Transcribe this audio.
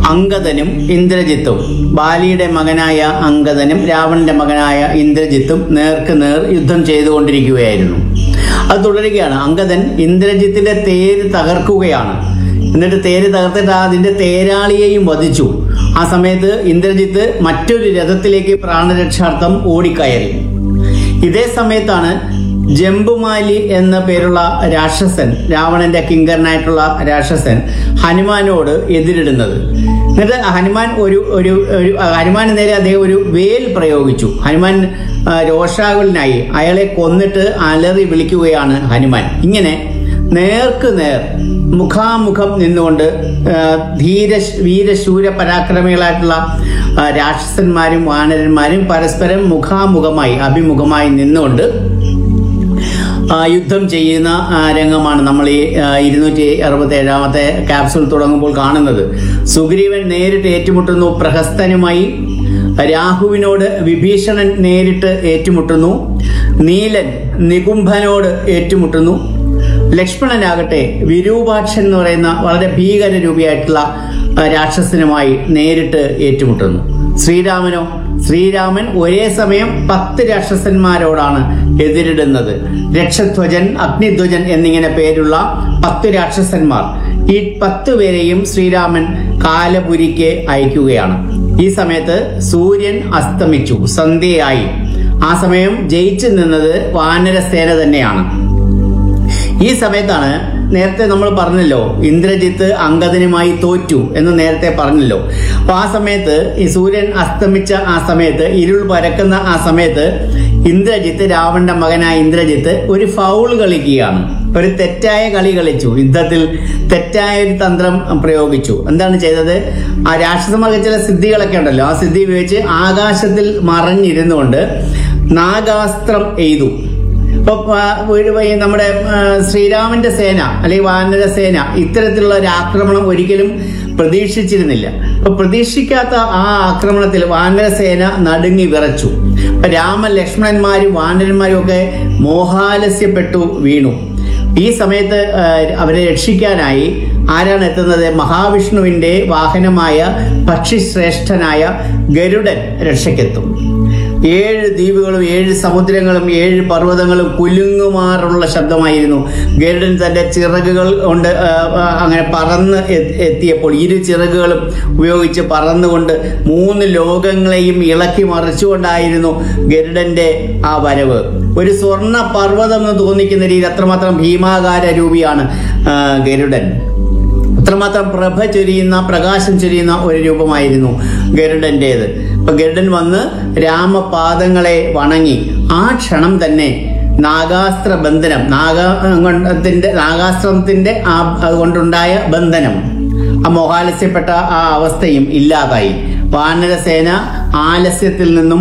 അങ്കദനും ഇന്ദ്രജിത്തും ബാലിയുടെ മകനായ അങ്കദനും രാവണന്റെ മകനായ ഇന്ദ്രജിത്തും നേർക്ക് നേർ യുദ്ധം ചെയ്തുകൊണ്ടിരിക്കുകയായിരുന്നു അത് തുടരുകയാണ് അങ്കദൻ ഇന്ദ്രജിത്തിന്റെ തേര് തകർക്കുകയാണ് എന്നിട്ട് തേര് തകർത്തിട്ട് അതിന്റെ തേരാളിയെയും വധിച്ചു ആ സമയത്ത് ഇന്ദ്രജിത്ത് മറ്റൊരു രഥത്തിലേക്ക് പ്രാണരക്ഷാർത്ഥം ഓടിക്കയറി ഇതേ സമയത്താണ് ജംബുമാലി എന്ന പേരുള്ള രാക്ഷസൻ രാവണന്റെ കിങ്കരനായിട്ടുള്ള രാക്ഷസൻ ഹനുമാനോട് എതിരിടുന്നത് എന്നിട്ട് ഹനുമാൻ ഒരു ഒരു ഒരു ഹനുമാന് നേരെ അദ്ദേഹം ഒരു വേൽ പ്രയോഗിച്ചു ഹനുമാൻ ആ, രോഷാകുലനായി അയാളെ കൊന്നിട്ട് അലറി വിളിക്കുകയാണ് ഹനുമാൻ ഇങ്ങനെ നേർക്ക് നേർ മുഖാമുഖം നിന്നുകൊണ്ട് ആ, ധീര വീരശൂര പരാക്രമികളായിട്ടുള്ള ആ, രാക്ഷസന്മാരും വാനരന്മാരും പരസ്പരം മുഖാമുഖമായി അഭിമുഖമായി നിന്നുകൊണ്ട് ആ, യുദ്ധം ചെയ്യുന്ന ആ, രംഗമാണ് നമ്മൾ ഈ ഇരുന്നൂറ്റി അറുപത്തി ഏഴാമത്തെ ക്യാപ്സൂൾ തുടങ്ങുമ്പോൾ കാണുന്നത് സുഗ്രീവൻ നേരിട്ട് ഏറ്റുമുട്ടുന്നു പ്രഹസ്തനുമായി രാഹുവിനോട് വിഭീഷണൻ നേരിട്ട് ഏറ്റുമുട്ടുന്നു നീലൻ നികുംഭനോട് ഏറ്റുമുട്ടുന്നു ലക്ഷ്മണനാകട്ടെ വിരൂപാക്ഷൻ എന്ന് പറയുന്ന വളരെ ഭീകര രൂപിയായിട്ടുള്ള ആ, രാക്ഷസനുമായി നേരിട്ട് ഏറ്റുമുട്ടുന്നു ശ്രീരാമനോ ശ്രീരാമൻ ഒരേ സമയം പത്ത് രാക്ഷസന്മാരോടാണ് എതിരിടുന്നത് രക്ഷധ്വജൻ അഗ്നിധ്വജൻ എന്നിങ്ങനെ പേരുള്ള പത്ത് രാക്ഷസന്മാർ ഈ പത്ത് പേരെയും ശ്രീരാമൻ കാലപുരിക്ക് അയക്കുകയാണ് ഈ സമയത്ത് സൂര്യൻ അസ്തമിച്ചു സന്ധ്യയായി ആ സമയം ജയിച്ചു നിന്നത് വാനരസേന തന്നെയാണ് ഈ സമയത്താണ് നേരത്തെ നമ്മൾ പറഞ്ഞല്ലോ ഇന്ദ്രജിത്ത് അങ്കദനുമായി തോറ്റു എന്ന് നേരത്തെ പറഞ്ഞല്ലോ അപ്പൊ ആ സമയത്ത് ഈ സൂര്യൻ അസ്തമിച്ച ആ സമയത്ത് ഇരുൾ പരക്കുന്ന ആ സമയത്ത് ഇന്ദ്രജിത്ത് രാവണന്റെ മകനായ ഇന്ദ്രജിത്ത് ഒരു ഫൗൾ കളിക്കുകയാണ് ഒരു തെറ്റായ കളി കളിച്ചു യുദ്ധത്തിൽ തെറ്റായ ഒരു തന്ത്രം പ്രയോഗിച്ചു എന്താണ് ചെയ്തത് ആ രാക്ഷസന്മാർക്ക് ചില സിദ്ധികളൊക്കെ ഉണ്ടല്ലോ ആ സിദ്ധി ഉപയോഗിച്ച് ആകാശത്തിൽ മറഞ്ഞിരുന്നുകൊണ്ട് നാഗാസ്ത്രം എയ്തു ഇപ്പൊ ആ, ഒരു ഈ നമ്മുടെ ആ, ശ്രീരാമന്റെ സേന അല്ലെങ്കിൽ വാനര സേന ഇത്തരത്തിലുള്ള ഒരു ആക്രമണം ഒരിക്കലും പ്രതീക്ഷിച്ചിരുന്നില്ല അപ്പൊ പ്രതീക്ഷിക്കാത്ത ആ ആക്രമണത്തിൽ വാനരസേന നടുങ്ങി വിറച്ചു അപ്പൊ രാമ ലക്ഷ്മണന്മാരും വാനരന്മാരും ഒക്കെ മോഹാലസ്യപ്പെട്ടു വീണു ഈ സമയത്ത് ആ, അവരെ രക്ഷിക്കാനായി ആരാണ് എത്തുന്നത് മഹാവിഷ്ണുവിന്റെ വാഹനമായ പക്ഷിശ്രേഷ്ഠനായ ഗരുഡൻ രക്ഷയ്ക്കെത്തും ഏഴ് ദ്വീപുകളും ഏഴ് സമുദ്രങ്ങളും ഏഴ് പർവ്വതങ്ങളും കുലുങ്ങുമാറുള്ള ശബ്ദമായിരുന്നു ഗരുഡൻ തന്റെ ചിറകുകൾ കൊണ്ട് ആ, ആ, അങ്ങനെ പറന്ന് എ- എത്തിയപ്പോൾ ഇരു ചിറകുകളും ഉപയോഗിച്ച് പറന്നുകൊണ്ട് മൂന്ന് ലോകങ്ങളെയും ഇളക്കി മറിച്ചുകൊണ്ടായിരുന്നു ഗരുഡന്റെ ആ വരവ് ഒരു സ്വർണ്ണ പർവ്വതം എന്ന് തോന്നിക്കുന്ന രീതി അത്രമാത്രം ഭീമാകാര രൂപിയാണ് ആ, ഗരുഡൻ അത്രമാത്രം പ്രഭ ചൊരിയുന്ന പ്രകാശം ചൊരിയുന്ന ഒരു രൂപമായിരുന്നു ഗരുഡന്റേത് അപ്പൊ ഗരുഡൻ വന്ന് രാമപാദങ്ങളെ വണങ്ങി ആ ക്ഷണം തന്നെ നാഗാസ്ത്ര ബന്ധനം നാഗത്തിന്റെ നാഗാസ്ത്രത്തിന്റെ ആ അതുകൊണ്ടുണ്ടായ ബന്ധനം ആ മോഹാലസ്യപ്പെട്ട ആ അവസ്ഥയും ഇല്ലാതായി വാനരസേന ആലസ്യത്തിൽ നിന്നും